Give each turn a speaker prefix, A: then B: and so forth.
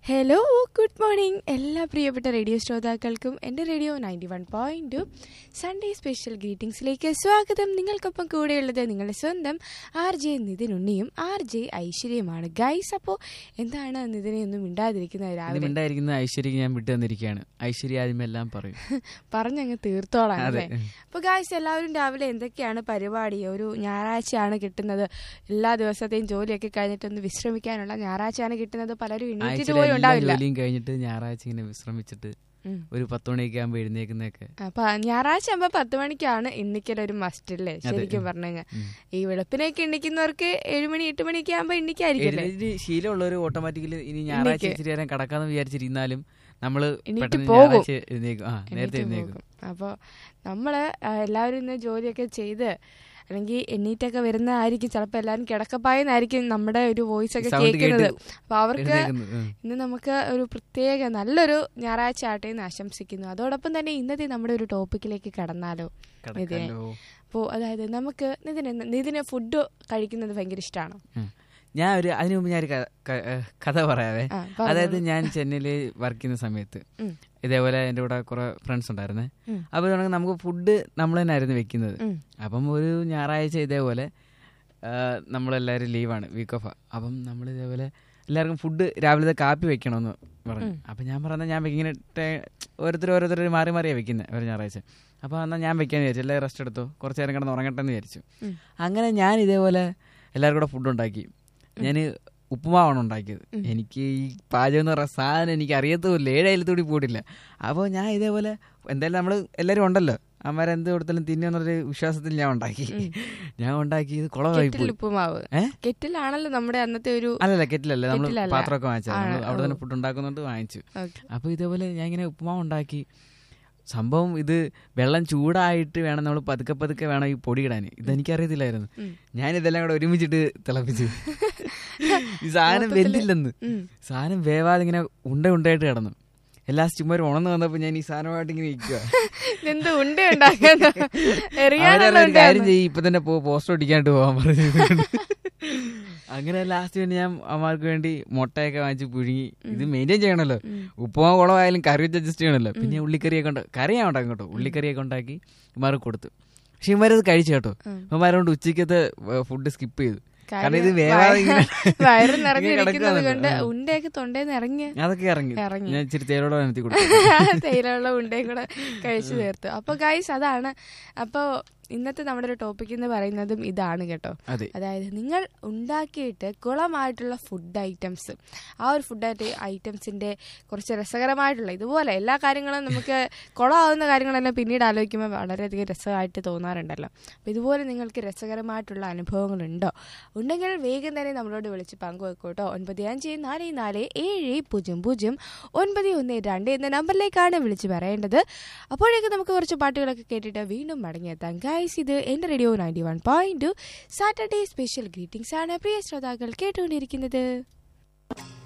A: Hello good morning എല്ലാ പ്രിയപ്പെട്ട radio ശ്രോതാക്കൾക്കും എൻ്റെ radio ninety one point Sunday special ഗ്രീറ്റിംഗ്സിലേക്ക് സ്വാഗതം നിങ്ങൾക്കൊപ്പം കൂടെയുള്ളത് നിങ്ങളുടെ സ്വന്തം ആർ ജെ നിതിൻ ഉണ്ണിയും ആർ ജെ ഐശ്വര്യയുമാണ് ഗൈസ് അപ്പോൾ എന്താണ് നിതിനെ ഒന്നും മിണ്ടാതിരിക്കുന്നത്
B: ഇത്
A: രാവിലെ
B: മിണ്ടായിരിക്കുന്ന ഐശ്വര്യക്ക് ഞാൻ വിട്ടു തന്നിരിക്കുകയാണ് ഐശ്വര്യ ആദ്യം എല്ലാം പറയും
A: പറഞ്ഞങ്ങ് തീർത്തോളാം
B: അതെ
A: അല്ലേ അപ്പോൾ ഗായ്സ് എല്ലാവരും രാവിലെ എന്തൊക്കെയാണ് പരിപാടി ഒരു ഞായറാഴ്ചയാണ് കിട്ടുന്നത് എല്ലാ ദിവസത്തെയും ജോലിയൊക്കെ കഴിഞ്ഞിട്ട് ഒന്ന് വിശ്രമിക്കാനുള്ള ഞായറാഴ്ചയാണ് കിട്ടുന്നത് പലരും എണീറ്റിട്ട്
B: ആഴ്ചയിലെ
A: പോലും
B: എല്ലാ
A: ഉണ്ടാവില്ല
B: ജോലിയും കഴിഞ്ഞിട്ട് ഞായറാഴ്ച ഇങ്ങനെ വിശ്രമിച്ചിട്ട്
A: ഉം.
B: ഒരു പത്ത് മണിയൊക്കെ ആകുമ്പോൾ എഴുന്നേക്കുന്നൊക്കെ
A: അപ്പൊ ഞായറാഴ്ച ആകുമ്പോ പത്ത് മണിക്കാണ് എണ്ണിക്കൽ ഒരു മസ്റ്റ് അല്ലേ
B: അതെ.
A: ശരിക്കും പറഞ്ഞു കഴിഞ്ഞാൽ
B: ഉം.
A: ഈ വെളുപ്പിനൊക്കെ എണ്ണിക്കുന്നവർക്ക് ഏഴുമണി എട്ട് മണിയൊക്കെ ആകുമ്പോ എണ്ണിക്കായിരിക്കല്ലേ
B: എഴുന്നേറ്റ് ശീലമുള്ളവർ ഓട്ടോമാറ്റിക്കലി ഇനി ഞായറാഴ്ച
A: എണീക്ക്.
B: ഇച്ചിരി നേരം കിടക്കാന്ന് വിചാരിച്ചിരുന്നാലും നമ്മള്
A: എണീറ്റ്
B: പെട്ടെന്ന്
A: പോകും.
B: ഞായറാഴ്ച എഴുന്നേക്കും ആ നേരത്തെ
A: എണീറ്റ്
B: എഴുന്നേക്കും
A: പോകും അപ്പൊ നമ്മള് ആ, എല്ലാവരും ഇന്ന് ജോലിയൊക്കെ ചെയ്ത് അല്ലെങ്കിൽ എണ്ണീറ്റൊക്കെ വരുന്ന ആയിരിക്കും ചിലപ്പോ എല്ലാവരും കിടക്കപ്പായെന്നായിരിക്കും നമ്മുടെ ഒരു വോയിസ് ഒക്കെ
B: Sound
A: കേൾക്കുന്നത്
B: കേട്ട്
A: അപ്പൊ അവർക്ക്
B: എഴുന്നേക്കുന്നത് ഉം.
A: ഇന്ന് നമുക്ക് ഒരു പ്രത്യേക നല്ലൊരു ഞായറാഴ്ച ആട്ടെ എന്ന് ആശംസിക്കുന്നു അതോടൊപ്പം തന്നെ ഇന്നത്തെ നമ്മുടെ ഒരു ടോപ്പിക്കിലേക്ക് കടന്നാലോ
B: കിടക്കാലോ
A: അപ്പോൾ അതായത് നമുക്ക് നിതിന് നിതിന് ഫുഡ് കഴിക്കുന്നത് ഭയങ്കര ഇഷ്ടമാണോ
B: ഉം. ഞാൻ ഒരു അതിനു മുമ്പ് ഞാൻ ഒരു ക- ക- ഏഹ് കഥ പറയാവേ
A: ആ, പറഞ്ഞോളൂ.
B: അതായത് ഞാൻ ചെന്നൈയിൽ വർക്ക് ചെയ്യുന്ന സമയത്ത്
A: ഉം.
B: ഇതേപോലെ എൻ്റെ കൂടെ കുറെ ഫ്രണ്ട്സ് ഉണ്ടായിരുന്നേ
A: ഉം.
B: അപ്പോൾ ഇതാണെങ്കിൽ നമുക്ക് ഫുഡ് നമ്മൾ തന്നെ ആയിരുന്നു വെക്കുന്നത്
A: ഉം.
B: അപ്പം ഒരു ഞായറാഴ്ച ഇതേപോലെ ആ, നമ്മളെല്ലാവരും ലീവാണ് വീക്ക് ഓഫാ അപ്പം നമ്മൾ ഇതേപോലെ എല്ലാവർക്കും ഫുഡ് രാവിലത്തെ കാപ്പി വെക്കണമെന്ന് പറഞ്ഞു
A: ഉം.
B: അപ്പം ഞാൻ പറഞ്ഞാൽ ഞാൻ ഇങ്ങനെ ഓരോരുത്തർ ഓരോരുത്തർ മാറി മാറിയാണ് വെക്കുന്നത് ഒരു ഞായറാഴ്ച അപ്പോൾ എന്നാൽ ഞാൻ വെക്കാന്ന് വിചാരിച്ചു എല്ലാവരും റെസ്റ്റ് എടുത്തു കുറച്ച് നേരം കിടന്ന് ഉറങ്ങട്ടെ എന്ന് വിചാരിച്ചു
A: ഉം.
B: അങ്ങനെ ഞാൻ ഇതേപോലെ എല്ലാവർക്കും കൂടെ ഫുഡ് ഉണ്ടാക്കി ഞാൻ ഉപ്പുമാവാണ് ഉണ്ടാക്കിയത്
A: ഉം.
B: എനിക്ക് ഈ പാചകം എന്ന് പറഞ്ഞ സാധനം എനിക്ക് അറിയത്തുമില്ല ഏഴായാലത്തൂടി പോയിട്ടില്ല അപ്പോൾ ഞാൻ ഇതേപോലെ എന്തായാലും നമ്മൾ എല്ലാവരും ഉണ്ടല്ലോ അമ്മമാരെന്ത് കൊടുത്താലും തിന്നുന്നൊരു വിശ്വാസത്തിൽ ഞാൻ ഉണ്ടാക്കി
A: ഉം.
B: ഞാൻ ഉണ്ടാക്കി ഇത് കുളമായി
A: കെറ്റിൽ
B: പോയി
A: ഉപ്പുമാവ്
B: ഏ?
A: കെറ്റിലാണല്ലോ നമ്മുടെ അന്നത്തെ ഒരു
B: അല്ലല്ല കെറ്റിലല്ല നമ്മൾ
A: കെറ്റിലല്ല.
B: പാത്രമൊക്കെ വാങ്ങിച്ചത്
A: ആണ്,
B: നമ്മൾ അവിടെ തന്നെ
A: ഓ.
B: ഫുഡ് ഉണ്ടാക്കുന്നുണ്ട് വാങ്ങിച്ചു
A: ഓക്കേ.
B: അപ്പോൾ ഇതേപോലെ ഞാൻ ഇങ്ങനെ ഉപ്പുമാവ് ഉണ്ടാക്കി സംഭവം ഇത് വെള്ളം ചൂടായിട്ട് വേണം നമ്മൾ പതുക്കെ പതുക്കെ വേണം ഈ പൊടി ഇടാൻ ഇതെനിക്കറിയത്തില്ലായിരുന്നു
A: ഉം.
B: ഞാൻ ഇതെല്ലാം കൂടെ ഒരുമിച്ചിട്ട് തിളപ്പിച്ചു ഈ സാധനം
A: മൊത്തത്തില്
B: വെന്തില്ലെന്ന്
A: ഉം.
B: സാധനം വേവാതെ ഇങ്ങനെ ഉണ്ട ഉണ്ടയായിട്ട് കിടന്നു എല്ലാ ചുമ്മാർ ഉണന്ന് വന്നപ്പോൾ ഞാൻ ഈ സാധനമായിട്ട് ഇങ്ങനെ ഇരിക്കുക
A: ഇതെന്ത് ഉണ്ട ഉണ്ടാക്കുന്ന എറിയാനുള്ള
B: അവരൊരു കാര്യം
A: ഉണ്ടായിരുന്നു.
B: ചെയ്യും ഇപ്പൊ തന്നെ പോ പോസ്റ്റർ ഒട്ടിക്കാണ്ട് പോകാൻ പറഞ്ഞു അങ്ങനെ ലാസ്റ്റ് വേണ്ടി ഞാൻ അമ്മമാർക്ക് വേണ്ടി മുട്ടയൊക്കെ വാങ്ങിച്ച് പുഴുങ്ങി ഇത് മെയിൻറ്റെയിൻ ചെയ്യണമല്ലോ
A: ഉം.
B: ഉപ്പുമാവ് കുളമായാലും കറി വെച്ച് അഡ്ജസ്റ്റ് ചെയ്യണമല്ലോ പിന്നെ ഉള്ളിക്കറിയൊക്കെ ഉണ്ട് കറി ഞാൻ ഉണ്ടാക്കും കേട്ടോ ഉള്ളിക്കറിയൊക്കെ ഉണ്ടാക്കി ഇമാർക്ക് കൊടുത്തു പക്ഷെ ഇമാരത് കഴിച്ചു കേട്ടോ
A: ഉം.
B: ഇമാരോണ്ട് ഉച്ചക്കത്തെ ഫുഡ് സ്കിപ്പ് ചെയ്തു കാരണം ഇത്
A: കാര്യം
B: വേവാതെ
A: വയ-
B: ഇങ്ങനെ
A: വയറ്
B: ഇങ്ങനെ
A: നിറഞ്ഞിരിക്കുന്നത്
B: കിടക്കുകയാണല്ലോ.
A: കൊണ്ട്
B: ആ.
A: ഉണ്ടയൊക്കെ തൊണ്ടേന്ന് ഇറങ്ങി
B: അതൊക്കെ ഇറങ്ങി
A: ഇറങ്ങി.
B: ഞാൻ ഇച്ചിരി തേരോടെ നനത്തി കൊടുത്തു
A: തേയിലുള്ള ഉണ്ടയും കൂടെ കഴിച്ചു തീർത്തു അപ്പൊ ഗൈസ് അതാണ് അപ്പൊ ഇന്നത്തെ നമ്മുടെ ഒരു ടോപ്പിക് എന്ന് പറയുന്നതും ഇതാണ് കേട്ടോ
B: അതെ
A: അതായത് നിങ്ങൾ ഉണ്ടാക്കിയിട്ട് കുളമായിട്ടുള്ള ഫുഡ് ഐറ്റംസ് ആ ഒരു ഫുഡ് ഐറ്റംസിന്റെ കുറച്ച് രസകരമായിട്ടുള്ള ഇതുപോലെ എല്ലാ കാര്യങ്ങളും നമുക്ക് കുളമാവുന്ന കാര്യങ്ങളെല്ലാം പിന്നീട് ആലോചിക്കുമ്പോൾ വളരെയധികം രസമായിട്ട് തോന്നാറുണ്ടല്ലോ അപ്പം ഇതുപോലെ നിങ്ങൾക്ക് രസകരമായിട്ടുള്ള അനുഭവങ്ങളുണ്ടോ ഉണ്ടെങ്കിൽ വേഗം തന്നെ നമ്മളോട് വിളിച്ച് പങ്കുവെക്കൂട്ടോ ഒൻപത് അഞ്ച് നാല് നാല് ഏഴ് പൂജ്യം പൂജ്യം ഒൻപത് ഒന്ന് രണ്ട് എന്ന നമ്പറിലേക്കാണ് വിളിച്ച് പറയേണ്ടത് അപ്പോഴേക്ക് നമുക്ക് കുറച്ച് പാട്ടുകളൊക്കെ കേട്ടിട്ട് വീണ്ടും മടങ്ങിയെത്താം ഗൈസ് ഇത് എൻ്റെ radio ninety one point Saturday special greetings ആണ് പ്രിയ ശ്രോതാക്കൾ കേട്ടുകൊണ്ടിരിക്കുന്നത്